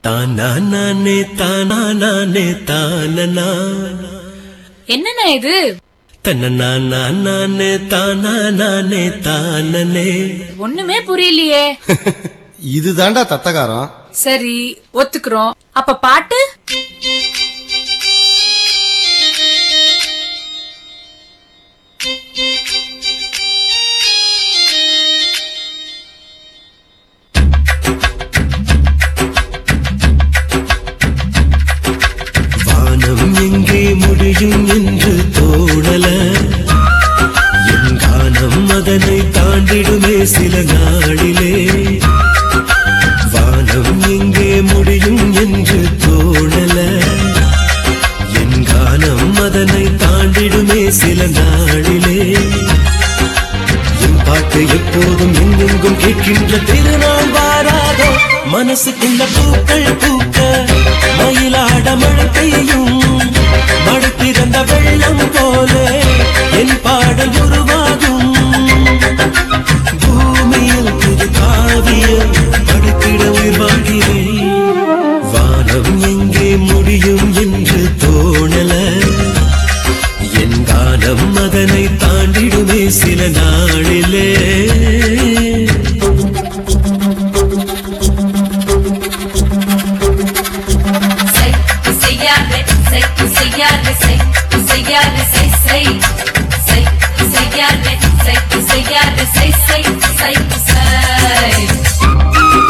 தானா நானே தானா நானே தானனா என்னண்ணா இது தன்னனா நானே தானா நானே தானனே ஒண்ணுமே புரியலையே இதுதான்டா தத்தகாரம் சரி ஒத்துக்கிறோம் அப்ப பாட்டு வானம் எங்கே முடியும் என்று தோணல என் கானம் அதனை தாண்டிடுமே சில நாளிலே வானம் எங்கே முடியும் என்று தோணல என் கானம் அதனை தாண்டிடுமே சில நாளிலே என் பாட்டு எப்போதும் எங்கெங்கும் கேட்கின்ற திருநாள் வாராதோ மனசுக்குள்ள பூக்கள் பூக்க மயிலாட மழை பெய்யும் மழை திறந்த வெள்ளம் போல என் பாடல் உருவாகும் பூமியில் புது காவியம் படுத்திட உயிர் வாழ்கிறேன் வானம் எங்கே முடியும் என்று தோணல என் காலம் அதனை தாண்டிடுமே சில நாளிலே Say, செய்யாதே, say, செய்யாதே, say, செய்யாதே, say, say. Say, செய்யாதே, say, செய்யாதே, say, say, say, say.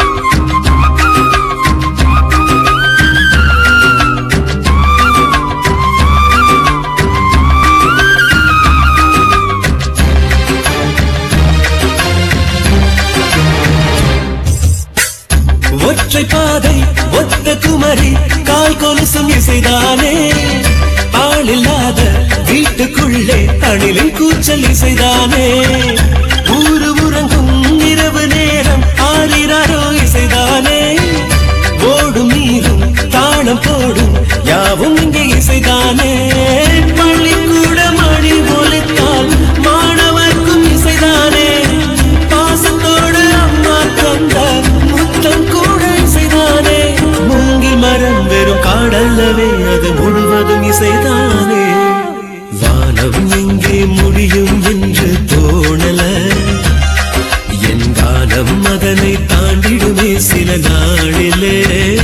ஒற்றை பாதை ஒத்த குமரி கால் கொலுசும் இசைதானே ஆளில்லாத வீட்டுக்குள்ளே அணிலின் கூச்சல் இசைதானே ஊரு உறங்கும் இரவு நேரம் ஆறினாரோ இசைதானே ஓடும் நீரும் தாளம் போடும் யாவும் இங்கே இசைதானே பள்ளிக்கூட மணி ஒலித்தால் மாணவர்க்கும் இசைதானே பாசத்தோடு அம்மா தந்த முத்தம் கூட இசைதானே மூங்கில் மரம் வெறும் காடல்லவே அது முழுவதும் இசைதானே வானம் எங்கே முடியும் என்று தோணல என் கானம் அதனை தாண்டிடுமே சில நாளிலே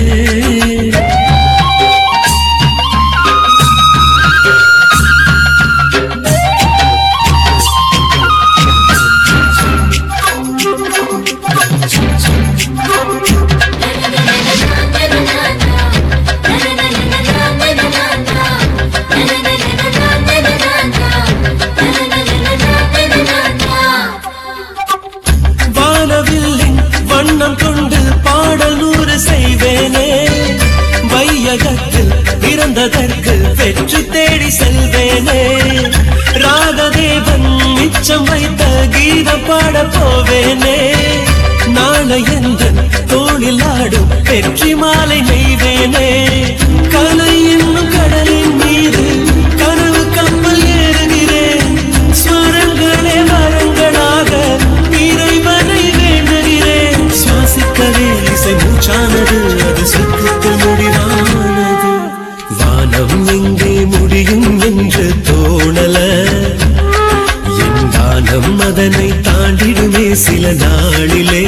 வானவில்லின் வண்ணம் கொண்டு பாடல் நூறு செய்வேனே வையகத்தில் பிறந்ததற்கு வெற்றி தேடி செல்வேனே ராகதேவன் மிச்சம் வைத்த கீதம் பாட போவேனே நாளை எந்த தோளில் ஆடும் வெற்றி மாலை நெய்வேனே கலை என்னும் கடலின் மீது கனவு கப்பல் ஏறுகிறேன் ஸ்வரங்களே வரங்களாக இறைவனை வேண்டுகிறேன் சுவாசிக்கவே இசை மூச்சானது அது சொர்க்கத்தில் முடிவானது வானம் எங்கே முடியும் என்று தோணல என் காலம் அதனை தாண்டிடுமே சில நாளிலே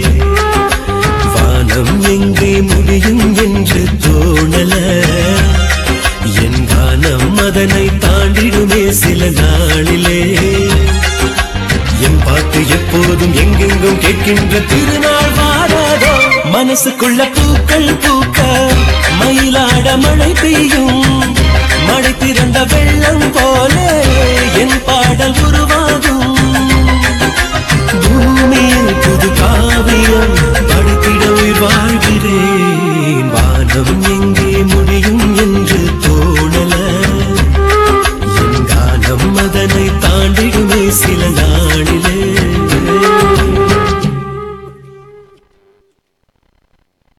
வானம் எங்கே முடியும் என்று தோணல என் கானம் அதனை தாண்டிடுமே சில நாளிலே என் பாட்டு எப்போதும் எங்கெங்கும் கேட்கின்ற திருநாள் வாராதோ மனசுக்குள்ள பூக்கள் பூக்க மயிலாட மழை பெய்யும் மழை திறந்த வெள்ளம் போல